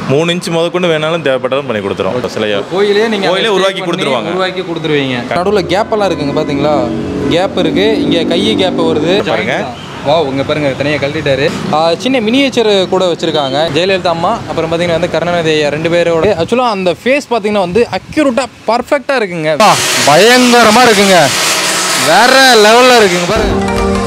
மூணு இன்ச் முதற்கொண்டு வேணாலும் தேவைப்பட்டாலும் பண்ணி கொடுத்துரும் சிலையை கோயிலே நீங்கள் கோயிலே உருவாக்கி கொடுத்துருவாங்க. உருவாக்கி கொடுத்துருவீங்க நடுவில் கேப் எல்லாம் இருக்குங்க பார்த்தீங்களா கேப் இருக்கு இங்கே கை கேப் வருது பாருங்க. வா உங்க பாருங்க தனியாக கழட்டிட்டாரு ஆ, சின்ன மினியேச்சர் கூட வச்சிருக்காங்க ஜெயலலிதா அம்மா அப்புறம் பார்த்தீங்கன்னா வந்து கருணாநிதி ஐயா ரெண்டு பேரோட ஆக்சுவலாக அந்த ஃபேஸ் பார்த்தீங்கன்னா வந்து அக்யூரேட்டாக பர்ஃபெக்டாக இருக்குங்க ஆ, பயங்கரமா இருக்குங்க வேற லெவலில் இருக்குங்க பாருங்க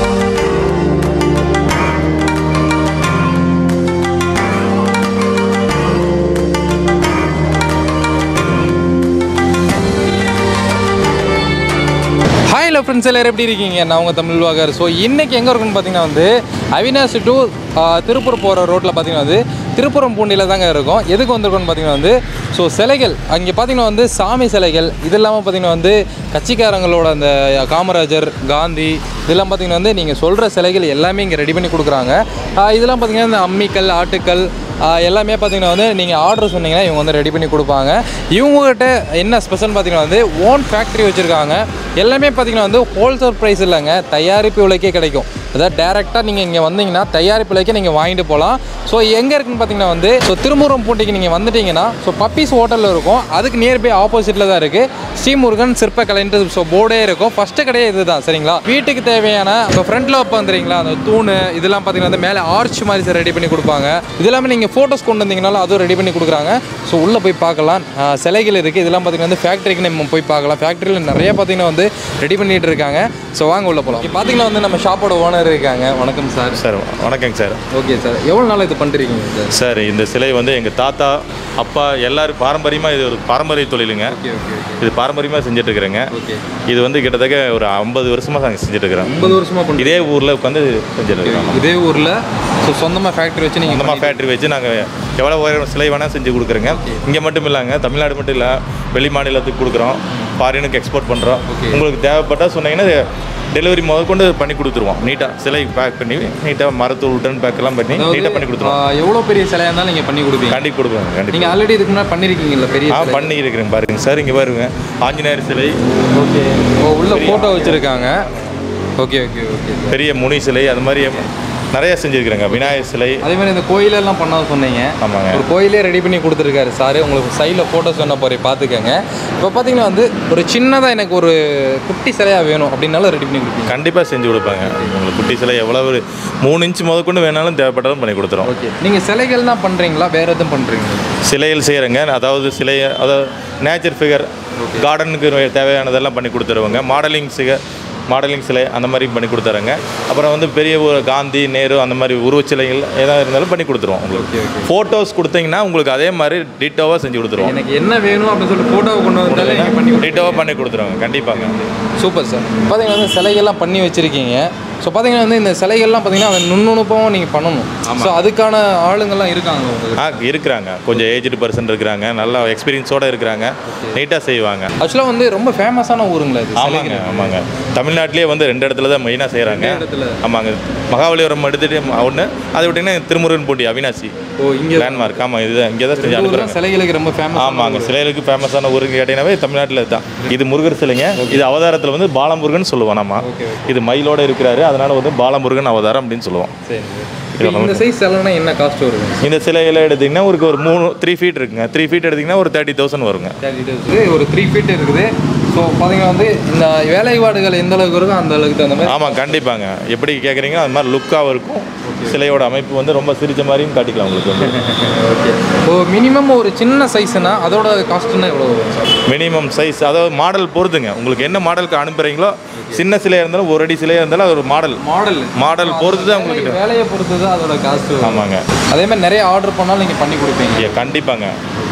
ஹாய் ஹலோ ஃப்ரெண்ட்ஸ் எல்லாரும் எப்படி இருக்கீங்க நான் உங்கள் தமிழ் வாகர் ஸோ இன்றைக்கி எங்கே இருக்குன்னு பார்த்தீங்கன்னா வந்து அவினாசி டு திருப்பூர் போகிற ரோட்டில் பார்த்தீங்கன்னா வந்து திருப்புரம் பூண்டியில் தாங்க இருக்கும் எதுக்கு வந்திருக்கோம்னு பார்த்தீங்கன்னா வந்து ஸோ சிலைகள் அங்கே பார்த்தீங்கன்னா வந்து சாமி சிலைகள் இது இல்லாமல் பார்த்தீங்கன்னா வந்து கட்சிக்காரங்களோட அந்த காமராஜர் காந்தி இதெல்லாம் பார்த்தீங்கன்னா வந்து நீங்கள் சொல்கிற சிலைகள் எல்லாமே இங்கே ரெடி பண்ணி கொடுக்குறாங்க ஆஹ் இதெல்லாம் பார்த்தீங்கன்னா இந்த அம்மிக்கல் ஆட்டுக்கல் ஆஹ் எல்லாமே பார்த்தீங்கன்னா வந்து நீங்கள் ஆர்டர் சொன்னீங்கன்னா இவங்க வந்து ரெடி பண்ணி கொடுப்பாங்க இவங்ககிட்ட என்ன ஸ்பெஷல் பார்த்தீங்கன்னா வந்து ஓன் ஃபேக்ட்ரி வச்சுருக்காங்க எல்லாமே பார்த்தீங்கன்னா வந்து ஹோல்சேல் ப்ரைஸ் இல்லைங்க தயாரிப்பு விலைக்கே கிடைக்கும் அதாவது டேரெக்டாக நீங்கள் இங்கே வந்தீங்கன்னா தயாரிப்பு விலைக்கே நீங்கள் வாங்கிட்டு போகலாம் ஸோ எங்கே இருக்குன்னு பார்த்தீங்கன்னா வந்து ஸோ திருமுரம் பூண்டிக்கு நீங்கள் வந்துட்டீங்கன்னா ஸோ பப்பீஸ் ஹோட்டலில் இருக்கும் அதுக்கு நியர்பை ஆப்போசிட்டில் தான் இருக்குது ஸ்ரீமுருகன் சிற்பக்கலைன்ட்டு ஸோ போர்டே இருக்கும் ஃபஸ்ட்டு கடையே இதுதான் சரிங்களா வீட்டுக்கு தேவையான இப்போ ஃப்ரண்ட்டில் வந்துறீங்களா அந்த தூண் இதெல்லாம் பார்த்தீங்கன்னா வந்து மேலே ஆர்ச் மாதிரி ரெடி பண்ணி கொடுப்பாங்க இது எல்லாமே நீங்கள் ஃபோட்டோஸ் கொண்டு வந்தீங்கனாலும் அதுவும் ரெடி பண்ணி கொடுக்குறாங்க ஸோ உள்ளே போய் பார்க்கலாம் ஆஹ் சிலைகள் இருக்குது இதெல்லாம் பார்த்தீங்கன்னா வந்து ஃபேக்ட்ரிக்கு நம்ம போய் பார்க்கலாம் ஃபேக்ட்ரியில் நிறைய பார்த்தீங்கன்னா வந்து ரெடி பண்ணிட்டு இருக்காங்க ஸோ வாங்க உள்ள போகலாம் இப்போ பார்த்தீங்கன்னா வந்து நம்ம ஷாப்போட ஓனர் இருக்காங்க வணக்கம் சார் சார் வணக்கங்க சார் ஓகே சார் எவ்வளோ நாள் இது பண்ணுறீங்க சார் சார் இந்த சிலை வந்து எங்கள் தாத்தா அப்பா எல்லாரும் பாரம்பரியமாக இது ஒரு பாரம்பரிய தொழிலுங்க ஓகே ஓகே ஓகே இது பாரம்பரியமாக செஞ்சுட்டு இருக்கிறேங்க ஓகே இது வந்து கிட்டத்தட்ட ஒரு ஐம்பது வருஷமாக நாங்கள் செஞ்சுட்டு இருக்கிறோம் ஐம்பது வருஷமாக பண்ணுறீங்க இதே ஊரில் உட்காந்து செஞ்சுட்டு இருக்கிறோம் இதே ஊரில் ஸோ சொந்தமாக ஃபேக்ட்ரி வச்சு நீங்கள் சொந்தமாக ஃபேக்ட்ரி வச்சு நாங்கள் எவ்வளோ உயரம் சிலை வேணால் செஞ்சு கொடுக்குறோங்க இங்கே மட்டும் இல்லைங்க தமிழ்நாடு மட்டும் இல்லை வெளி மாநிலத்துக்கு கொடுக்குறோம் ஃபாரினுக்கு எக்ஸ்போர்ட் பண்ணுறோம் Okay. உங்களுக்கு தேவைப்பட்டால் சொன்னீங்கன்னா டெலிவரி முதற்கொண்டு பண்ணி கொடுத்துருவோம் நீட்டாக சிலை பேக் பண்ணி நீட்டாக மரத்தூள் ரிட்டர்ன் பேக்கெல்லாம் பண்ணி நீட்டாக பண்ணி கொடுத்துருவோம் எவ்வளோ பெரிய சிலையாக இருந்தாலும் நீங்கள் பண்ணி கொடுப்பீங்க கண்டி கொடுப்போங்க கண்டிப்பாக நீங்கள் ஆல்ரெடி இதுக்கு முன்னாடி பண்ணியிருக்கீங்கல்ல பெரிய ஆ சிலை? பண்ணி இருக்கிறேங்க பாருங்க சார் இங்கே பாருங்க ஆஞ்சநேயர் சிலை ஓகே ஓ உள்ள ஃபோட்டோ வச்சுருக்காங்க ஓகே ஓகே ஓகே பெரிய முனி சிலை அது மாதிரி நிறைய செஞ்சுருக்கிறேங்க விநாயகர் சிலை அதே மாதிரி இந்த கோயிலெல்லாம் பண்ண சொன்னீங்க ஆமாங்க ஒரு கோயிலே ரெடி பண்ணி கொடுத்துருக்காரு சார் உங்களுக்கு சைடில் ஃபோட்டோஸ் வேணா போய் பார்த்துக்கங்க இப்போ பார்த்தீங்கன்னா வந்து ஒரு சின்னதாக எனக்கு ஒரு குட்டி சிலையாக வேணும் அப்படின்னாலும் ரெடி பண்ணி கொடுப்பீங்க கண்டிப்பாக செஞ்சு கொடுப்பாங்க உங்களுக்கு குட்டி சிலை எவ்வளவு மூணு இன்ச் முதற்கொண்டு வேணாலும் தேவைப்பட்டாலும் பண்ணி கொடுத்துரும் ஓகே நீங்கள் சிலைகள் தான் பண்ணுறீங்களா வேறு எதுவும் பண்ணுறீங்களா சிலைகள் செய்கிறேங்க அதாவது சிலை அதாவது நேச்சர் ஃபிகர் கார்டனுக்கு தேவையானதெல்லாம் பண்ணி கொடுத்துருவாங்க மாடலிங் சிக மாடலிங் சிலை அந்த மாதிரி பண்ணி கொடுத்துறேங்க அப்புறம் வந்து பெரிய ஒரு காந்தி நேரு அந்த மாதிரி உருவச்சிலைகள் ஏதாவது இருந்தாலும் பண்ணி கொடுத்துருவோம் உங்களுக்கு ஃபோட்டோஸ் கொடுத்தீங்கன்னா உங்களுக்கு அதே மாதிரி டீட்டோவாக செஞ்சு கொடுத்துருவோம் எனக்கு என்ன வேணும் அப்படின்னு சொல்லிட்டு ஃபோட்டோவை கொண்டு வந்தாலே நீங்கள் பண்ணி டீட்டோவாக பண்ணி கொடுத்துருவாங்க கண்டிப்பாக சூப்பர் சார் பார்த்தீங்கன்னா வந்து சிலைகள்லாம் பண்ணி வச்சுருக்கீங்க ஸோ பார்த்தீங்கன்னா வந்து இந்த சிலைகள்லாம் பார்த்தீங்கன்னா அதை நுண்ணுணுப்பாகவும் நீங்கள் பண்ணணும் ஸோ அதுக்கான ஆளுங்கள்லாம் இருக்காங்க உங்களுக்கு ஆ இருக்கிறாங்க கொஞ்சம் ஏஜ்டு பர்சன் இருக்கிறாங்க நல்லா எக்ஸ்பீரியன்ஸோடு இருக்கிறாங்க நீட்டாக செய்வாங்க ஆக்சுவலாக வந்து ரொம்ப ஃபேமஸான ஊருங்களா இது ஆமாங்க ஆமாங்க தமிழ்நாட்டிலே வந்து ரெண்டு இடத்துல தான் மெயினாக செய்கிறாங்க இடத்துல ஆமாங்க மகாபலிபுரம் எடுத்துட்டு ஒன்று அதை விட்டிங்கன்னா திருமுருகன் பூண்டி அவினாசி ஓ இங்கே லேண்ட்மார்க் ஆமாம் இதுதான் இங்கே தான் செஞ்சு ஊர்லாம் அனுப்புகிறாங்க சிலைகளுக்கு ரொம்ப ஃபேமஸ் ஆமாங்க சிலைகளுக்கு ஃபேமஸான ஊருக்கு கேட்டீங்கன்னாவே தமிழ்நாட்டில் தான் இது முருகர் சிலைங்க இது அவதாரத்தில் வந்து பாலமுருகன் சொல்லுவோம் நம்ம ஓகே இது மயிலோட இருக்கிறாரு அதனால வந்து பாலமுருகன் அவதாரம் அப்படின்னு சொல்லுவோம் சரி இப்போ இந்த சைஸ் சிலைனா என்ன காஸ்ட் வருங்க இந்த சிலைகளை எடுத்திங்கன்னா ஒரு ஒரு மூணு த்ரீ ஃபீட் இருக்குங்க த்ரீ ஃபீட் எடுத்திங்கன்னா ஒரு தேர்ட்டி தௌசண்ட் வருங்க இருக்குது ஒரு த்ரீ ஃபீட் இருக்குது ஸோ பார்த்தீங்கன்னா வந்து இந்த வேலைப்பாடுகள் எந்த அளவுக்கு இருக்கோ அந்த அளவுக்கு தகுந்த மாதிரி ஆமாம் கண்டிப்பாங்க எப்படி கேட்குறீங்க அது மாதிரி லுக்காகவும் இருக்கும் சிலையோட அமைப்பு வந்து ரொம்ப சிரிச்ச மாதிரியும் காட்டிக்கலாம் உங்களுக்கு வந்து ஓகே இப்போ மினிமம் ஒரு சின்ன சைஸ்னா அதோட காஸ்ட்னா எவ்வளோ வரும் சார் மினிமம் சைஸ் அதாவது மாடல் பொறுத்துங்க உங்களுக்கு என்ன மாடலுக்கு அனுப்புகிறீங்களோ சின்ன சிலையாக இருந்தாலும் ஒரு அடி சிலையாக இருந்தாலும் அது ஒரு மாடல் மாடல் மாடல் பொறுத்து தான் உங்களுக்கு வேலையை பொறுத்து தான் அதோட காஸ்ட் ஆமாங்க அதே மாதிரி நிறைய ஆர்டர் பண்ணாலும் நீங்கள் பண்ணி கொடுப்பீங்க ஏ, கண்டிப்பாங்க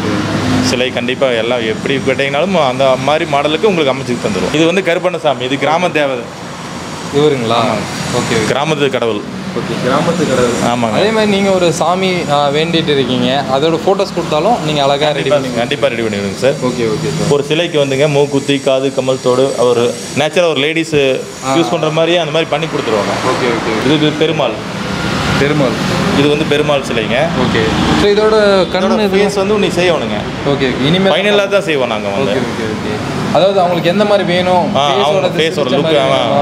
சிலை கண்டிப்பாக எல்லாம் எப்படி கேட்டிங்கனாலும் அந்த மாதிரி மாடலுக்கு உங்களுக்கு அமைச்சு தந்துடும் இது வந்து கருப்பண்ணசாமி இது கிராம தேவதை இவருங்களா ஓகே கிராமத்து கடவுள் ஓகே கிராமத்து கடவுள் ஆமாங்க அதே மாதிரி நீங்கள் ஒரு சாமி ஆ, வேண்டிட்டு இருக்கீங்க அதோட ஃபோட்டோஸ் கொடுத்தாலும் நீங்கள் அழகாக ரெடி பண்ணி கண்டிப்பாக ரெடி பண்ணிவிடுங்க சார் ஓகே ஓகே சார் ஒரு சிலைக்கு வந்துங்க மூக்குத்தி காது கமல் தோடு ஒரு நேச்சுரல் ஒரு லேடிஸ் யூஸ் பண்ணுற மாதிரியே அந்த மாதிரி பண்ணி கொடுத்துருவாங்க ஓகே ஓகே இது பெருமாள் பெருமாள் இது வந்து பெருமாள் சிலைங்க ஓகே ஸோ இதோட கண் இது ஃபேஸ் வந்து நீ செய்யணுங்க ஓகே இனிமேல் ஃபைனலாக தான் செய்வோம் நாங்கள் வந்து ஓகே ஓகே ஓகே அதாவது அவங்களுக்கு எந்த மாதிரி வேணும் ஆ, face அவங்க ஓட face ஓட description look, மாதிரி ஆமா. வேணும்.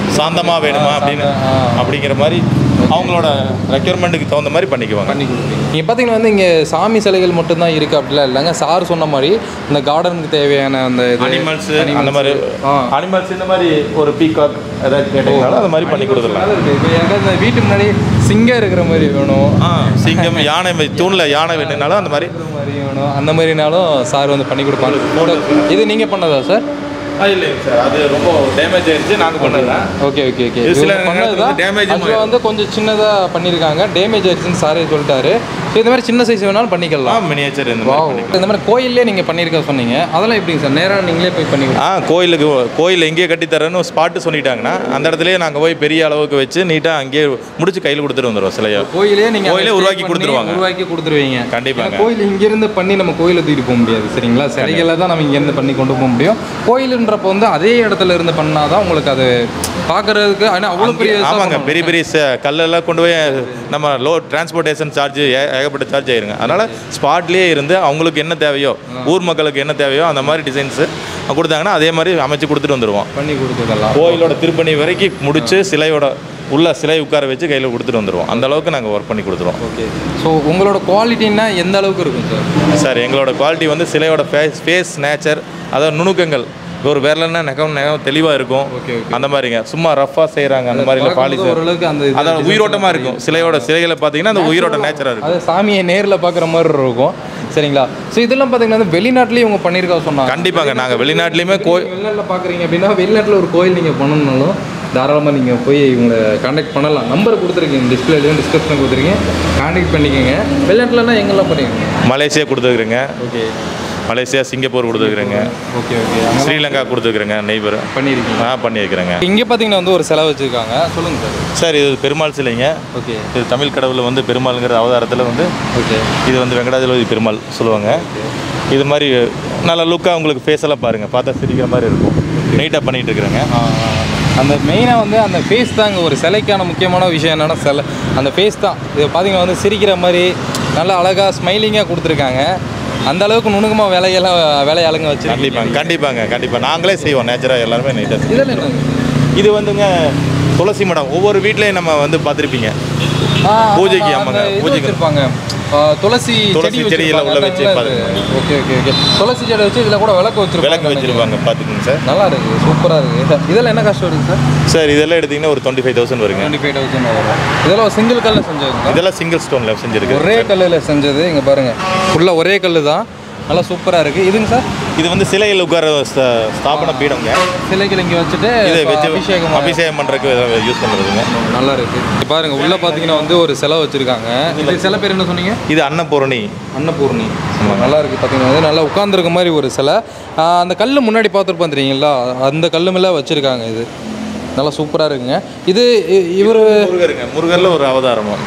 சாந்தமாக வேணுமா அப்படின்னு ஆ. அப்படிங்கிற மாதிரி அவங்களோட ரெக்யர்மெண்ட்டுக்கு தகுந்த மாதிரி பண்ணிக்குவாங்க பண்ணி கொடுப்பீங்க நீங்கள் பார்த்தீங்கன்னா வந்து இங்கே சாமி சிலைகள் மட்டும்தான் இருக்குது அப்படிலாம் இல்லைங்க சார் சொன்ன மாதிரி இந்த கார்டனுக்கு தேவையான அந்த இது அனிமல்ஸ் animals. அந்த மாதிரி ஆ அனிமல்ஸ் இந்த மாதிரி ஒரு பீகாக் ஏதாவது கேட்டீங்கனாலும் அந்த மாதிரி பண்ணி கொடுத்துடலாம் நல்லா இருக்கு இப்போ எனக்கு இந்த வீட்டு முன்னாடி சிங்கம் இருக்கிற மாதிரி வேணும் ஆ சிங்கம் யானை மை- தூண்ல யானை வேணும்னாலும் அந்த மாதிரி இருக்கிற மாதிரி வேணும் அந்த மாதிரினாலும் சார் வந்து பண்ணி கொடுப்பாங்க இது நீங்கள் பண்ணதா சார் இல்லைங்க சார் அது ரொம்ப டேமேஜ் ஆயிடுச்சு நாங்கள் பண்ணதான் ஓகே ஓகே ஓகே இது சில இவங்க நேரத்துல பண்ணதுதான் வந்து damage உம் ஆக்சுவலாக வந்து கொஞ்சம் சின்னதாக பண்ணியிருக்காங்க டேமேஜ் ஆயிடுச்சுன்னு சாரே சொல்லிட்டாரு ஸோ இந்த மாதிரி சின்ன சைஸ் வேணாலும் ஆ பண்ணிக்கலாம் மினியேச்சர் இந்த வாவ் மாதிரி பண்ணிக்கலாம் இந்த மாதிரி கோயிலே நீங்கள் பண்ணியிருக்க சொன்னீங்க அதெல்லாம் எப்படிங்க சார் நேராக நீங்களே போய் பண்ணி ஆ கோயிலுக்கு கோயில் எங்கேயே கட்டித்தரேன்னு ஸ்பாட்டு சொல்லிட்டாங்கன்னா அந்த இடத்துலயே நாங்கள் போய் பெரிய அளவுக்கு வச்சு நீட்டாக அங்கேயே முடிச்சு கையில் கொடுத்துட்டு வந்துடுவோம் சிலையை கோயிலே நீங்கள் கோயிலே உருவாக்கி கொடுத்துருவாங்க. உருவாக்கி கொடுத்துருவீங்க கண்டிப்பாங்க. ஏன்னா கோயில் இங்கேருந்து பண்ணி நம்ம கோயிலை தூக்கிட்டு போக முடியாது சரிங்களா சிலைகளை தான் நம்ம இங்கேருந்து பண்ணி கொண்டு போக முடியும் கோயிலுன்றப்போ வந்து அதே இடத்துல இருந்து பண்ணாதான் உங்களுக்கு அது பார்க்கறதுக்கு ஆனால் அவ்வளோ பெரிய இதா ஆமாங்க பண்ணணும். பெரிய பெரிய ச- கல்லெல்லாம் கொண்டு போய் நம்ம லோ டிரான்ஸ்போர்ட்டேஷன் சார்ஜ் ஏகப்பட்ட சார்ஜ் ஆயிருங்க அதனால ஸ்பாட்லேயே இருந்து அவங்களுக்கு என்ன தேவையோ ஊர் மக்களுக்கு என்ன தேவையோ அந்த மாதிரி டிசைன்ஸு கொடுத்தாங்கன்னா அதே மாதிரி அமைச்சு கொடுத்துட்டு வந்துடுவோம் பண்ணி கொடுத்துடலாம் கோயிலோட திருப்பணி வரைக்கும் முடிச்சு சிலையோட உள்ள சிலை உட்கார வச்சு கையில் கொடுத்துட்டு வந்துடுவோம் அந்த அளவுக்கு நாங்கள் ஒர்க் பண்ணி கொடுத்துருவோம் ஓகே ஸோ உங்களோட குவாலிட்டின்னா எந்த அளவுக்கு இருக்கும் சார் சார் எங்களோட குவாலிட்டி வந்து சிலையோட ஃபேஸ் ஃபேஸ் நேச்சர் அதாவது நுணுக்கங்கள் ஒரு விரலன்னா நகம் நகம் தெளிவாக இருக்கும் ஓகே ஓகே அந்த மாதிரிங்க சும்மா ரஃபாக செய்கிறாங்க அந்த மாதிரி இல்லை பாலிஷ் ஓரளவுக்கு அந்த இது அதான் உயிரோட்டமாக இருக்கும் சிலையோட சிலைகளை பார்த்தீங்கன்னா அந்த உயிரோட்ட நேச்சராக இருக்கும் அது சாமியை நேரில் பார்க்குற மாதிரி இருக்கும் சரிங்களா ஸோ இதெல்லாம் பார்த்தீங்கன்னா வந்து வெளிநாட்டுலேயும் இவங்க பண்ணியிருக்கா சொன்னாங்க கண்டிப்பாங்க நாங்கள் வெளிநாட்டுலேயுமே கோயில் வெளிநாட்டில் பார்க்குறீங்க அப்படின்னா வெளிநாட்டில் ஒரு கோயில் நீங்கள் பண்ணணும்னாலும் தாராளமாக நீங்கள் போய் இவங்களை காண்டாக்ட் பண்ணலாம் நம்பர் கொடுத்துருக்கீங்க டிஸ்பிளேலையும் டிஸ்கிரிப்ஷன் கொடுத்துருக்கீங்க காண்டாக்ட் பண்ணிக்கோங்க வெளிநாட்டிலனா எங்கெல்லாம் பண்ணுவீங்க மலேசியா கொடுத்துருக்குறேங்க ஓகே மலேசியா சிங்கப்பூர் கொடுத்துருக்குறேங்க ஓகே ஓகே அங்கே ஸ்ரீலங்கா கொடுத்துருக்குறேங்க நெய்பர் பண்ணியிருக்கீங்க ஆ பண்ணியிருக்கிறேங்க இங்கே பார்த்தீங்கன்னா வந்து ஒரு செலவு வச்சுருக்காங்க சொல்லுங்கள் சார் சார் இது பெருமாள் சிலைங்க ஓகே இது தமிழ் கடவுளில் வந்து பெருமாளுங்கிற அவதாரத்தில் வந்து ஓகே இது வந்து வெங்கடாஜலபதி பெருமாள் சொல்லுவாங்க இது மாதிரி நல்ல லுக்காக உங்களுக்கு ஃபேஸ் எல்லாம் பாருங்கள் பார்த்தா சிரிக்கிற மாதிரி இருக்கும் நீட்டாக பண்ணிகிட்டு இருக்கிறேங்க ஆ, ஆ. அந்த மெயினாக வந்து அந்த ஃபேஸ் தாங்க ஒரு சிலைக்கான முக்கியமான விஷயம் என்னன்னா சிலை அந்த ஃபேஸ் தான் இது பார்த்தீங்கன்னா வந்து சிரிக்கிற மாதிரி நல்லா அழகாக ஸ்மைலிங்காக கொடுத்துருக்காங்க அந்த அளவுக்கு நுணுக்கமாக வேலையெல்லாம் வேலையாளுங்க வச்சு கண்டிப்பாங்க கண்டிப்பாங்க கண்டிப்பாக நாங்களே செய்வோம் நேச்சராக எல்லாருமே நீட்டாக இதில் என்னங்க இது வந்துங்க துளசி மடம் ஒவ்வொரு வீட்லேயும் நம்ம வந்து பார்த்துருப்பீங்க ஆ, பூஜைக்கு, ஆமா, ஆமாங்க, அந்த இது பூஜைக்கு. வச்சிருப்பாங்க ஆ, துளசி துளசி செடி செடியில உள்ள வச்சு வச்சிருப்பாங்க. ஓகே ஓகே ஓகே துளசி செடி வச்சு இதில் கூட விளக்கு வச்சிருப்பாங்க விளக்கு வச்சுருப்பாங்க பார்த்துக்குங்க சார் நல்லா இருக்கு சூப்பராக இருக்கு இதெல்லாம் என்ன காஸ்ட் வருது சார் சார் இதெல்லாம் எடுத்தீங்கன்னா ஒரு டுவெண்ட்டி ஃபைவ் தௌசண்ட் வருங்க டுவெண்ட்டி ஃபைவ் தௌசண்ட் வரும் இதெல்லாம் சிங்கிள் கல்லில் செஞ்சதுங்க இதெல்லாம் சிங்கிள் ஸ்டோனில் செஞ்சுருக்கு ஒரே கல்லில் செஞ்சது இங்கே பாருங்க ஃபுல்லாக ஒரே கல் தான் நல்லா சூப்பராக இருக்குது இதுங்க சார் இது வந்து சிலையில் உட்கார ஸ்த- ஸ்தாபன பீடங்க சிலைகள் இங்கே வச்சுட்டு இது இப்ப வச்சு அபிஷேகம் அபிஷேகம் பண்ணுறதுக்கு யூஸ் பண்ணுறதுங்க நல்லா இருக்கு இங்க பாருங்க உள்ள பார்த்தீங்கன்னா வந்து ஒரு சிலை வச்சிருக்காங்க இது சிலை பேர் என்ன சொன்னீங்க இது அன்னபூரணி அன்னபூர்ணி நல்லா இருக்கு பார்த்தீங்கன்னா வந்து நல்லா உட்காந்துருக்க மாதிரி ஒரு சிலை ஆஹ் அந்த கல் முன்னாடி பார்த்துருப்போம் தெரியுங்களா அந்த கல்லு மேலே வச்சிருக்காங்க இது நல்லா சூப்பராக இருக்குங்க இது இவர் முருகருங்க முருகரில் ஒரு அவதாரமும்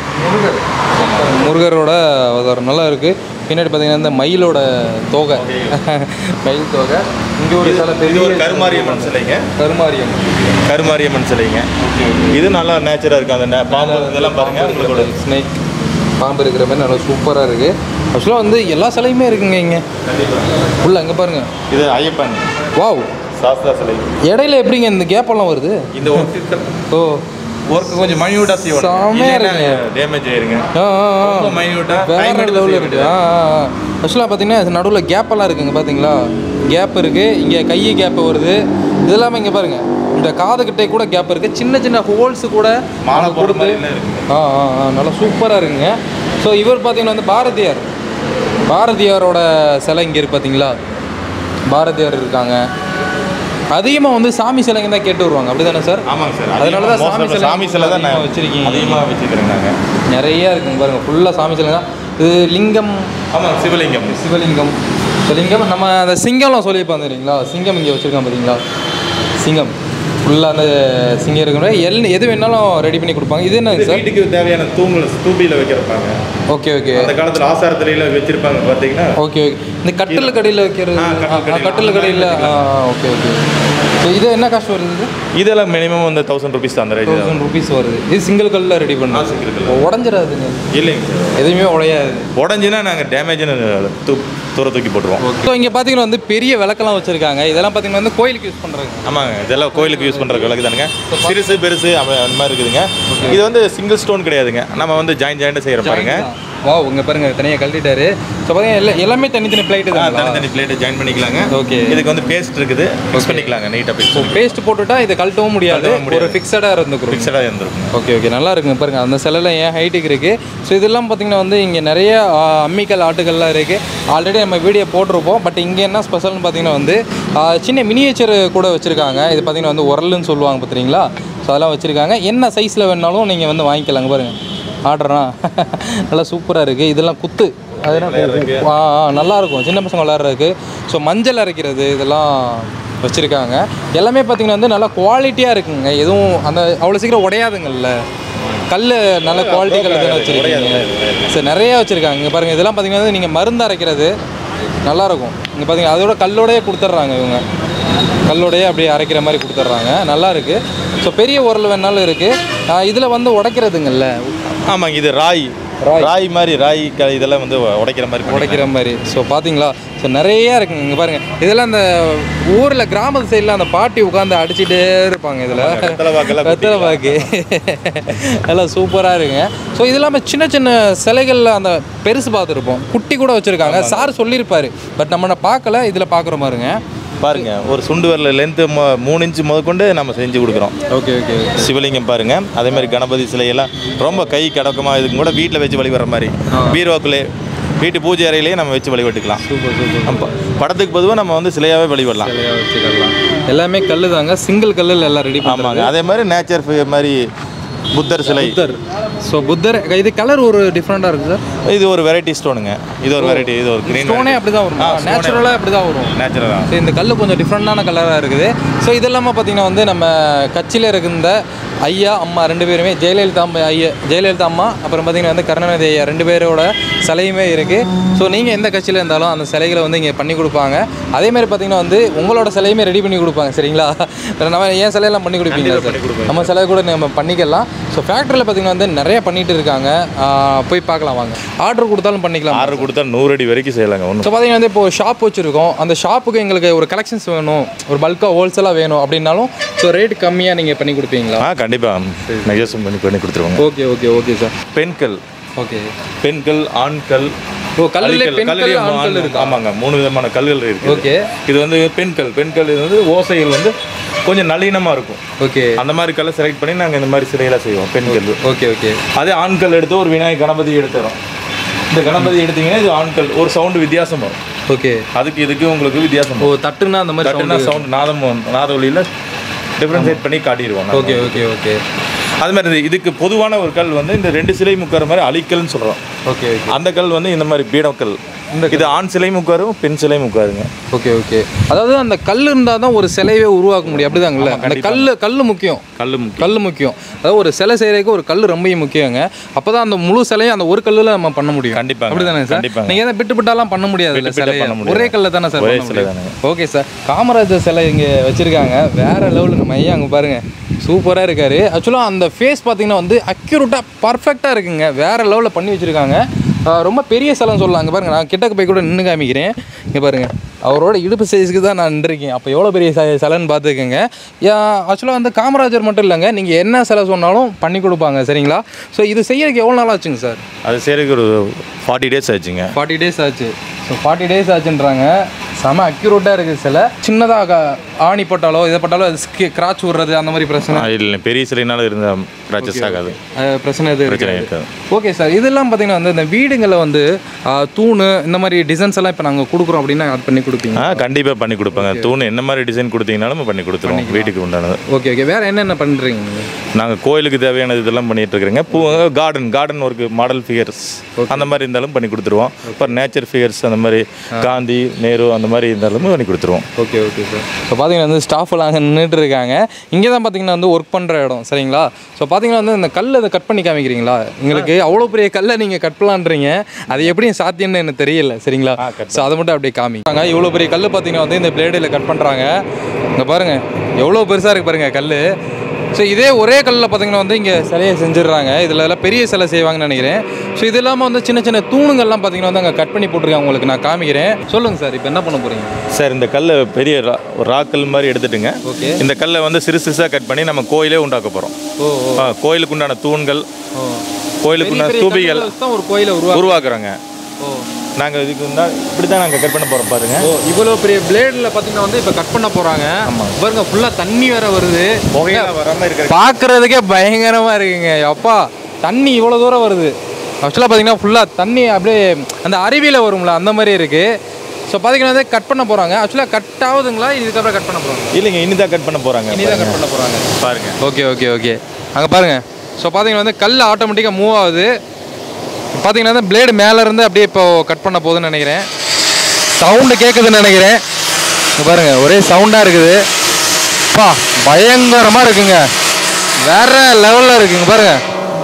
முருகரோட அவதாரம் நல்லா இருக்கு பின்னாடி பார்த்தீங்கன்னா இந்த மயிலோட தோகை மயில் தோகை இங்கே ஒரு சில இது பெரிய ஒரு கருமாரியம்மன் சிலைங்க கருமாரியம் கருமாரியம்மன் சிலைங்க இது நல்லா நேச்சராக இருக்கும் அந்த நே- பாம்பு இதெல்லாம் பாருங்க உங்களோட ஸ்னேக் பாம்பு இருக்கிற மாதிரி நல்லா சூப்பராக இருக்கு ஆக்சுவலாக வந்து எல்லா சிலையுமே இருக்குங்க இங்கே உள்ள அங்கே பாருங்க இது ஐயப்பன் வாவ் சாஸ்தா சிலை இடையில எப்படிங்க இந்த கேப்பெல்லாம் வருது இந்த ஒர்க்கு ஓ ஒர்க்கு கொஞ்சம் மைன்யூட்டாக செய்யணும் செமையா இருக்குங்க. டேமேஜ் ஆயிருங்க ஆ ஆ, ஆ. ரொம்ப மைன்யூட்டாக வேற டைம் எடுத்து லெவலில் செய்ய இருக்கு வேண்டியது ஆ ஆக்சுவலாக பார்த்தீங்கன்னா நடுவில் கேப்பெல்லாம் இருக்குங்க பார்த்தீங்களா கேப் இருக்கு இங்கே கை கேப் வருது இது இல்லாமல் இங்கே பாருங்க இந்த காதுகிட்டே கூட கேப் இருக்கு சின்ன சின்ன ஹோல்ஸ் கூட மாலை அவங்க போடுற கொடுத்து மாதிரிலாம் இருக்குங்க ஆ ஆ ஆ நல்லா சூப்பராக இருக்குங்க ஸோ இவர் பார்த்தீங்கன்னா வந்து பாரதியார் பாரதியாரோட சிலை இங்கே இருக்கு பார்த்தீங்களா பாரதியார் இருக்காங்க அதிகமாக வந்து சாமி சிலைங்க தான் கேட்டு வருவாங்க அப்படி தானே சார் ஆமாங்க சார் அதனால தான் சாமி மோஸ்ட்லி சிலை சாமி சிலை தான் அதிகமா வச்சிருக்கீங்க. அதிகமாக வச்சுக்கிறேன் நாங்கள் நிறைய இருக்குங்க பாருங்க ஃபுல்லாக சாமி சிலை தான் இது லிங்கம் ஆமாம் சிவலிங்கம் சிவலிங்கம் ஸோ லிங்கம் நம்ம அந்த சிங்கம்லாம் சொல்லியிருப்பாங்க தெரியுங்களா சிங்கம் இங்கே வச்சுருக்கான் பார்த்தீங்களா சிங்கம் ஃபுல்லாக அந்த சிங்கம் இருக்கிற எல் எது வேணாலும் ரெடி பண்ணி கொடுப்பாங்க இது என்னங்க இது சார் வீட்டுக்கு தேவையான தூங்கல் தூபியில் வைக்கிறப்பாங்க ஓகே ஓகே அந்த காலத்தில் ஆசாரத்திலையில வச்சிருப்பாங்க பார்த்தீங்கன்னா ஓகே ஓகே இந்த கட்டில் கடையில் வைக்கிறது ஆ, கட்டில் கடையில. கட்டில் கடையில் ஆ ஓகே ஓகே ஸோ இது என்ன காஸ்ட் வருது இது இதெல்லாம் மினிமம் வந்து தௌசண்ட் ருபீஸ் அந்த ரேஞ்ச் தான் தௌசண்ட் ருபீஸ் வருது இது சிங்கிள் கல்லில் ரெடி ஆ, பண்ணலாம் single கல்லுல. உடஞ்சிடாதுங்க இல்லைங்க சார் எதுவுமே உடையாது உடஞ்சுன்னா நாங்கள் டேமேஜ்னு தூர தூக்கி போட்டுருவோம் ஸோ இங்கே பார்த்தீங்கன்னா வந்து பெரிய விளக்கெல்லாம் வச்சுருக்காங்க இதெல்லாம் பார்த்தீங்கன்னா வந்து கோயிலுக்கு யூஸ் பண்ணுறாங்க ஆமாங்க இதெல்லாம் கோயிலுக்கு யூஸ் பண்ணுற விளக்கு தானுங்க சிறுசு பெருசு அவ- அந்த மாதிரி இருக்குதுங்க இது வந்து சிங்கிள் ஸ்டோன் கிடையாதுங்க நம்ம வந்து ஜாயின் ஜாயிண்டாக செய்கிற பாருங்க வா உங்க பாருங்க தனியாக கழட்டிட்டாரு ஸோ பார்த்தீங்கன்னா எல்லா எல்லாமே தனித்தனி பிளேட்டு ஆ, தான் தனித்தனி பிளேட்டை ஜாயின் பண்ணிக்கலாங்க ஓகே இதுக்கு வந்து பேஸ்ட் இருக்குது மிக்ஸ் பண்ணிக்கலாங்க நீட்டாக பேஸ்ட் பேஸ்ட் போட்டுட்டா இதை கழட்டவும் முடியாது கழட்டவும் முடியாது. ஒரு ஃபிக்ஸடாக இருந்துக்கிறோம் மிக்சடாக இருந்திருக்கும் ஓகே ஓகே நல்லா இருக்குங்க பாருங்க அந்த சிலையில் ஏன் ஹைட்டுக்கு இருக்குது ஸோ இதெல்லாம் பார்த்தீங்கன்னா வந்து இங்கே நிறைய ஆ, அம்மிக்கல் ஆட்டுகள்லாம் இருக்குது ஆல்ரெடி நம்ம வீடியோ போட்டிருப்போம் பட் இங்கே என்ன ஸ்பெஷல்னு பார்த்தீங்கன்னா வந்து ஆ, சின்ன மினியேச்சர் கூட வச்சுருக்காங்க இது பார்த்தீங்கன்னா வந்து உரல்னு சொல்லுவாங்க பார்த்துறீங்களா ஸோ அதெல்லாம் வச்சுருக்காங்க என்ன சைஸில் வேணாலும் நீங்கள் வந்து வாங்கிக்கலாங்க பாருங்க ஆர்டர்னா நல்லா சூப்பராக இருக்குது இதெல்லாம் குத்து அதெல்லாம் ஆ ஆ, நல்லா இருக்கும் சின்ன பசங்க விளாட்றதுக்கு ஸோ மஞ்சள் அரைக்கிறது இதெல்லாம் வச்சுருக்காங்க எல்லாமே பார்த்தீங்கன்னா வந்து நல்லா குவாலிட்டியாக இருக்குங்க எதுவும் அந்த அவ்வளோ சீக்கிரம் உடையாதுங்கல்ல கல் நல்ல குவாலிட்டி கல் தானே வச்சுருக்கீங்க சரி நிறைய வச்சுருக்காங்க இங்கே பாருங்கள் இதெல்லாம் பார்த்தீங்கன்னா நீங்கள் மருந்து அரைக்கிறது நல்லாயிருக்கும் இங்கே பார்த்தீங்கன்னா அதோட கல்லோடயே கொடுத்துட்றாங்க இவங்க கல்லோடயே அப்படியே அரைக்கிற மாதிரி கொடுத்துட்றாங்க நல்லா இருக்குது ஸோ பெரிய உரல் வேணாலும் இருக்குது இதில் வந்து உடைக்கிறதுங்கல்ல ஆமாங்க இது ராய் ராய் மாதிரி ராய் க இதெல்லாம் வந்து உடைக்கிற மாதிரி பண்ணிக்கலாம். உடைக்கிற மாதிரி ஸோ பார்த்தீங்களா ஸோ நிறைய இருக்குங்க இங்கே பாருங்கள் இதெல்லாம் அந்த ஊரில் கிராமத்து சைடில் அந்த பாட்டி உட்காந்து அடிச்சிட்டே இருப்பாங்க இதில் வெத்தலை பாக்கெல்லாம் வெத்தலை பாக்கு எல்லாம் சூப்பராக இருக்குங்க ஸோ இது இல்லாமல் சின்ன சின்ன சிலைகளில் அந்த பெருசு பார்த்துருப்போம் குட்டி கூட வச்சுருக்காங்க சார் சொல்லியிருப்பாரு பட் நம்ம பார்க்கல இதில் பார்க்குற மாதிரிங்க பாருங்க ஒரு சுண்டு வரல லென்த்து மூணு இன்ச்சு முதற்கொண்டு நம்ம செஞ்சு கொடுக்குறோம் ஓகே ஓகே சிவலிங்கம் பாருங்க அதே மாதிரி கணபதி சிலையெல்லாம் ரொம்ப கை கடக்கமாக இதுக்கு கூட வீட்டில் வச்சு வழிபடுற மாதிரி பீரோக்குள்ளே வீட்டு பூஜை அறையிலேயே நம்ம வச்சு வழிபட்டுக்கலாம் சூப்பர் சூப்பர் நம்ம ப- படத்துக்கு பொதுவாக நம்ம வந்து சிலையாகவே வழிபடலாம் சிலையாக வச்சுக்கலாம் எல்லாமே கல் தாங்க சிங்கிள் கல்லில் எல்லாம் ரெடி ஆமாங்க பண்ணுவாங்க அதே மாதிரி நேச்சர் மாதிரி புத்தர் சிலை புத்தர் ஸோ புத்தர் இது கலர் ஒரு டிஃப்ரெண்ட்டாக இருக்குது சார் இது ஒரு வெரைட்டி ஸ்டோனுங்க இது ஒரு வெரைட்டி இது ஒரு கிரீன் ஸ்டோனே அப்படி தான் வரும் ஆ, stone ஏ நேச்சுரலாக அப்படி தான் வரும் நேச்சுரலாக ஸோ இந்த கல் கொஞ்சம் டிஃப்ரெண்டான கலராக இருக்குது ஸோ இது இல்லாமல் பார்த்தீங்கன்னா வந்து நம்ம கட்சியில் இருந்த ஐயா அம்மா ரெண்டு பேருமே ஜெயலலிதா அம்மா ஐயா ஜெயலலிதா அம்மா அப்புறம் பார்த்தீங்கன்னா வந்து கருணாநிதி ஐயா ரெண்டு பேரோட சிலையுமே இருக்குது ஸோ நீங்கள் எந்த கட்சியில் இருந்தாலும் அந்த சிலைகளை வந்து இங்கே பண்ணி கொடுப்பாங்க அதே மாதிரி பார்த்தீங்கன்னா வந்து உங்களோட சிலையுமே ரெடி பண்ணி கொடுப்பாங்க சரிங்களா வேற நம்ம ஏன் சிலையெல்லாம் பண்ணி கொடுப்பீங்களா சார் நம்ம சிலை கூட நம்ம பண்ணிக்கலாம் ஸோ ஃபேக்ட்ரியில் பார்த்தீங்கன்னா வந்து நிறைய பண்ணிட்டு இருக்காங்க ஆ, போய் பார்க்கலாம் வாங்க ஆர்டர் கொடுத்தாலும் பண்ணிக்கலாம் ஆர்டர் கொடுத்தா நூறு அடி வரைக்கும் செய்யலாங்க ஒன்றும் ஸோ பார்த்தீங்கன்னா வந்து இப்போ ஷாப் வச்சுருக்கோம் அந்த ஷாப்புக்கு எங்களுக்கு ஒரு கலெக்ஷன்ஸ் வேணும் ஒரு பல்காக ஹோல்சேலாக வேணும் அப்படின்னாலும் ஸோ ரேட் கம்மியாக நீங்கள் பண்ணி கொடுப்பீங்களா ஆ கண்டிப்பாக நெகோசியம் பண்ணி பண்ணி கொடுத்துருவாங்க ஓகே ஓகே ஓகே சார் பெண்கள் ஓகே பெண்கள் ஆண்கள் ஓ கல்லில் அடிக்கல், பெண்கள் கல்லிலே ஆண்கள் ஆண்கள் இருக்கா ஆமாங்க மூணு விதமான கல்கள் இருக்கு ஓகே இது வந்து பெண்கள் பெண்கள் இது வந்து ஓசைகள் வந்து கொஞ்சம் நளினமாக இருக்கும் ஓகே அந்த மாதிரி கல்லை செலக்ட் பண்ணி நாங்கள் இந்த மாதிரி சிலையெல்லாம் செய்வோம் பெண்கள் ஓகே ஓகே அதே ஆண்கள் எடுத்து ஒரு விநாயகர் கணபதி எடுத்துறோம் இந்த கணபதி எடுத்தீங்கன்னா இது ஆண்கள் ஒரு சவுண்டு வித்தியாசம் வரும் ஓகே அதுக்கு இதுக்கு உங்களுக்கு வித்தியாசம் ஓ வரும் தட்டுனா அந்த மாதிரி தட்டுனா சவுண்ட் நாதம் வந்து- நாத ஒலியில் டிஃப்ரென்ஷியேட் பண்ணி காட்டிடுவோம் நாங்க. ஓகே ஓகே ஓகே அது மாதிரி இது- இதுக்கு பொதுவான ஒரு கல் வந்து இந்த ரெண்டு சிலை முக்கார மாதிரி அழிக்கல்னு சொல்கிறோம் ஓகே ஓகே அந்த கல் வந்து இந்த மாதிரி பீடக்கல் இது ஆண் சிலை முக்காரும் பெண் சிலை முக்காருங்க ஓகே ஓகே அதாவது அந்த கல் இருந்தால் தான் ஒரு சிலையவே உருவாக்க முடியும் அப்படிதாங்கல்ல அந்த கல் கல் முக்கியம் கல் முக்கியம் கல் முக்கியம் அதாவது ஒரு சிலை செய்யறதுக்கு ஒரு கல் ரொம்ப முக்கியங்க அப்பதான் அந்த முழு சிலையும் அந்த ஒரு கல்லுல நம்ம பண்ண முடியும் கண்டிப்பாங்க. அப்படிதானே சார் கண்டிப்பாங்க. நீங்க எதாவது பிட்டு பிட்டாலாம் பண்ண முடியாது பிட்டு பிட்டா சிலையை பண்ண முடியாது. ஒரே கல்ல தானே சார் ஒரே பண்ண சிலை முடியும் ஓகே சார் காமராஜர் சிலை இங்கே வச்சிருக்காங்க வேற லெவலில் நம்ம ஐயா அங்கே பாருங்க சூப்பராக இருக்காரு ஆக்சுவலாக அந்த ஃபேஸ் பார்த்தீங்கன்னா வந்து அக்யூரேட்டாக பர்ஃபெக்டாக இருக்குங்க வேற லெவலில் பண்ணி வச்சிருக்காங்க ஆஹ் ரொம்ப பெரிய சிலைன்னு சொல்லலாம் அங்கே பாருங்க நான் கிட்டக்கு போய் கூட நின்று காமிக்கிறேன் இங்கே பாருங்க அவரோட இடுப்பு சைஸுக்கு தான் நான் நின்றுருக்கேன் அப்போ எவ்வளோ பெரிய ச- சிலைன்னு பார்த்துக்கோங்க ஆக்சுவலாக வந்து காமராஜர் மட்டும் இல்லைங்க நீங்கள் என்ன சிலை சொன்னாலும் பண்ணி கொடுப்பாங்க சரிங்களா ஸோ இது செய்யறதுக்கு எவ்வளோ நாள் ஆச்சுங்க சார் அது செய்யறதுக்கு ஒரு ஃபார்ட்டி டேஸ் ஆச்சுங்க ஃபார்ட்டி டேஸ் ஆச்சு ஸோ ஃபார்ட்டி டேஸ் ஆச்சுன்றாங்க செம அக்யூரேட்டாக இருக்குது சில சின்னதாக ஆணி போட்டாலோ இதை போட்டாலோ கிராச் விடுறது அந்த மாதிரி பிரச்சனை இல்லை பெரிய சிலைனால இருந்த கிராச்சஸ் ஆகாது அஹ், பிரச்சனை எதுவும் பிரச்சனை இருக்கு இருக்காது ஓகே சார் இதெல்லாம் பார்த்தீங்கன்னா வந்து இந்த வீடுங்களில் வந்து ஆஹ், தூணு இந்த மாதிரி டிசைன்ஸ் எல்லாம் இப்போ நாங்கள் கொடுக்குறோம் அப்படின்னா ஆட் பண்ணி கொடுப்பீங்க ஆ கண்டிப்பாக பண்ணி கொடுப்பாங்க தூண் என்ன மாதிரி டிசைன் கொடுத்தீங்கனாலும் நம்ம பண்ணி கொடுத்துருவோம் வீட்டுக்கு உண்டானது ஓகே ஓகே வேறு என்னென்ன பண்ணுறீங்க நீங்கள் நாங்கள் கோயிலுக்கு தேவையானது இதெல்லாம் பண்ணிட்டு இருக்கிறோங்க பூ garden garden work model figures அந்த மாதிரி இருந்தாலும் பண்ணி கொடுத்துருவோம் அப்புறம் நேச்சர் ஃபிகர்ஸ் அந்த மாதிரி காந்தி நேரு அந்த மாதிரி இருந்தாலும் பண்ணி கொடுத்துருவோம் ஓகே ஓகே சார் ஸோ பார்த்தீங்கன்னா வந்து ஸ்டாஃப் எல்லாம் அங்கே நின்றுட்டு இருக்காங்க இங்கே தான் பார்த்தீங்கன்னா வந்து ஒர்க் பண்ணுற இடம் சரிங்களா ஸோ பார்த்தீங்கன்னா வந்து இந்த கல்லை அதை கட் பண்ணி காமிக்கிறீங்களா எங்களுக்கு அவ்வளோ பெரிய கல்லை நீங்கள் கட் பண்ணலான்றீங்க அது எப்படி சாத்தியம்னு எனக்கு தெரியல சரிங்களா ஸோ அதை மட்டும் அப்படியே காமிக்காங்க இவ்வளோ பெரிய கல் பார்த்தீங்கன்னா வந்து இந்த பிளேடில் கட் பண்ணுறாங்க இங்கே பாருங்கள் எவ்வளோ பெருசாக இருக்கு பாருங்கள் கல் ஸோ இதே ஒரே கல்லில் பார்த்தீங்கன்னா வந்து இங்கே சிலையை செஞ்சிடுறாங்க இதில் எல்லாம் பெரிய சிலை செய்வாங்கன்னு நினைக்கிறேன் ஸோ இது இல்லாமல் வந்து சின்ன சின்ன தூணுங்கள்லாம் பார்த்தீங்கன்னா வந்து அங்கே கட் பண்ணி போட்டிருக்காங்க உங்களுக்கு நான் காமிக்கிறேன் சொல்லுங்கள் சார் இப்போ என்ன பண்ண போகிறீங்க சார் இந்த கல்லை பெரிய ரா ராக்கல் மாதிரி எடுத்துட்டுங்க ஓகே இந்த கல்லை வந்து சிறு சிறுசாக கட் பண்ணி நம்ம கோயிலே உண்டாக்க போகிறோம் ஓ ஓ கோயிலுக்கு உண்டான தூண்கள் ஓ கோயிலுக்கு உண்டான தூபிகள் தான் ஒரு கோயிலை உருவா உருவாக்குறோங்க ஓ நாங்கள் இதுக்கு முன்னா இப்படி தான் நாங்கள் கட் பண்ண போகிறோம் பாருங்க ஓ இவ்வளோ பெரிய பிளேடில் பார்த்தீங்கன்னா வந்து இப்போ கட் பண்ண போகிறாங்க பாருங்க ஃபுல்லாக தண்ணி வேற வருது புகையெல்லாம் வராமல் இருக்கிற பார்க்குறதுக்கே பயங்கரமாக இருக்குங்க அப்பா தண்ணி இவ்வளோ தூரம் வருது ஆக்சுவலாக பார்த்தீங்கன்னா ஃபுல்லாக தண்ணி அப்படியே அந்த அருவியில் வரும்ல அந்த மாதிரி இருக்குது ஸோ பார்த்தீங்கன்னா வந்து கட் பண்ண போகிறாங்க ஆக்சுவலாக கட் ஆகுதுங்களா இதுக்கப்புறம் கட் பண்ண போகிறாங்க இல்லைங்க இனி தான் கட் பண்ண போகிறாங்க இனி தான் கட் பண்ண போகிறாங்க பாருங்க ஓகே ஓகே ஓகே அங்கே பாருங்க ஸோ பார்த்தீங்கன்னா வந்து கல் ஆட்டோமேட்டிக்காக மூவ் ஆகுது பார்த்தீங்கன்னா வந்து பிளேடு மேலே இருந்து அப்படியே இப்போ கட் பண்ண போகுதுன்னு நினைக்கிறேன் சவுண்டு கேட்குதுன்னு நினைக்கிறேன் இங்க பாருங்க ஒரே சவுண்டாக இருக்குது பா பயங்கரமாக இருக்குங்க வேற லெவலில் இருக்குங்க பாருங்க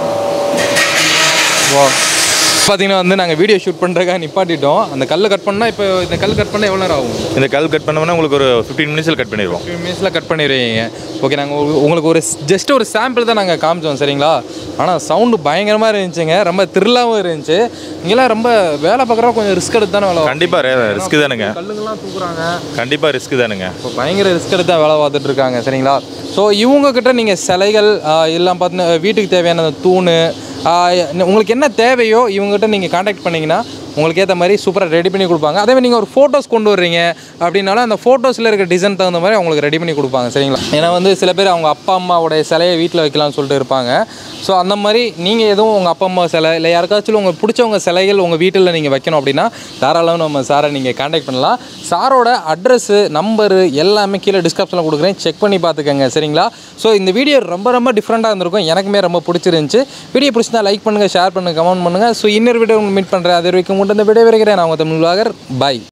ஓ பார்த்தீங்கன்னா வந்து நாங்கள் வீடியோ ஷூட் பண்ணுறதுக்காக நிப்பாட்டிட்டோம் அந்த கல் கட் பண்ணால் இப்போ இந்த கல் கட் பண்ணால் எவ்வளோ நேரம் ஆகும் இந்த கல் கட் பண்ணோம்னா உங்களுக்கு ஒரு ஃபிஃப்டீன் மினிட்ஸில் கட் பண்ணிடுவோம் ஃபிஃப்டின் மினிட்ஸில் கட் பண்ணிடுவீங்க ஓகே நாங்கள் உங்களுக்கு ஒரு ஜஸ்ட் ஒரு சாம்பிள் தான் நாங்கள் காமிச்சோம் சரிங்களா ஆனால் சவுண்டு பயங்கரமாக இருந்துச்சுங்க ரொம்ப த்ரில்லாகவும் இருந்துச்சு இங்கெல்லாம் ரொம்ப வேலை பார்க்குறவங்க கொஞ்சம் ரிஸ்க் எடுத்து தானே வேலை கண்டிப்பாக ரிஸ்க் தானுங்க கல்லுங்கெல்லாம் தூக்குறாங்க கண்டிப்பாக ரிஸ்க் தானுங்க இப்போ பயங்கர ரிஸ்க் எடுத்து தான் வேலை பார்த்துட்டு இருக்காங்க சரிங்களா ஸோ இவங்கக்கிட்ட நீங்கள் சிலைகள் ஆஹ், எல்லாம் பார்த்து வீட்டுக்கு தேவையான அந்த தூண் ஆஹ், உங்களுக்கு என்ன தேவையோ இவங்ககிட்ட நீங்கள் காண்டாக்ட் பண்ணிங்கன்னா உங்களுக்கு ஏற்ற மாதிரி சூப்பராக ரெடி பண்ணி கொடுப்பாங்க அதே மாதிரி நீங்கள் ஒரு ஃபோட்டோஸ் கொண்டு வர்றீங்க அப்படின்னாலும் அந்த ஃபோட்டோஸில் இருக்க டிசைன் தகுந்த மாதிரி அவங்களுக்கு ரெடி பண்ணி கொடுப்பாங்க சரிங்களா ஏன்னா வந்து சில பேர் அவங்க அப்பா அம்மாவோடைய சிலையை வீட்டில் வைக்கலாம்னு சொல்லிட்டு இருப்பாங்க ஸோ அந்த மாதிரி நீங்கள் எதுவும் உங்கள் அப்பா அம்மா சிலை இல்லை யாருக்காச்சும் உங்களுக்கு பிடிச்சவங்க சிலைகள் உங்கள் வீட்டில் நீங்கள் வைக்கணும் அப்படின்னா தாராளமாக நம்ம சாரை நீங்கள் காண்டாக்ட் பண்ணலாம் சாரோட அட்ரஸ்ஸு நம்பரு எல்லாமே கீழே டிஸ்கிரிப்ஷனில் கொடுக்குறேன் செக் பண்ணி பார்த்துக்கங்க சரிங்களா ஸோ இந்த வீடியோ ரொம்ப ரொம்ப டிஃப்ரெண்ட்டாக இருந்திருக்கும் எனக்குமே ரொம்ப பிடிச்சிருந்துச்சு வீடியோ பிடிச்சிருந்தா லைக் பண்ணுங்கள் ஷேர் பண்ணுங்கள் கமெண்ட் பண்ணுங்கள் ஸோ இன்னொரு வீடியோ மீட் பண்ணுறேன் அது வரைக்கும் மட்டும் இந்த வீடியோ வரைக்கிறேன் நான் உங்கள் தமிழ் வாகர் பை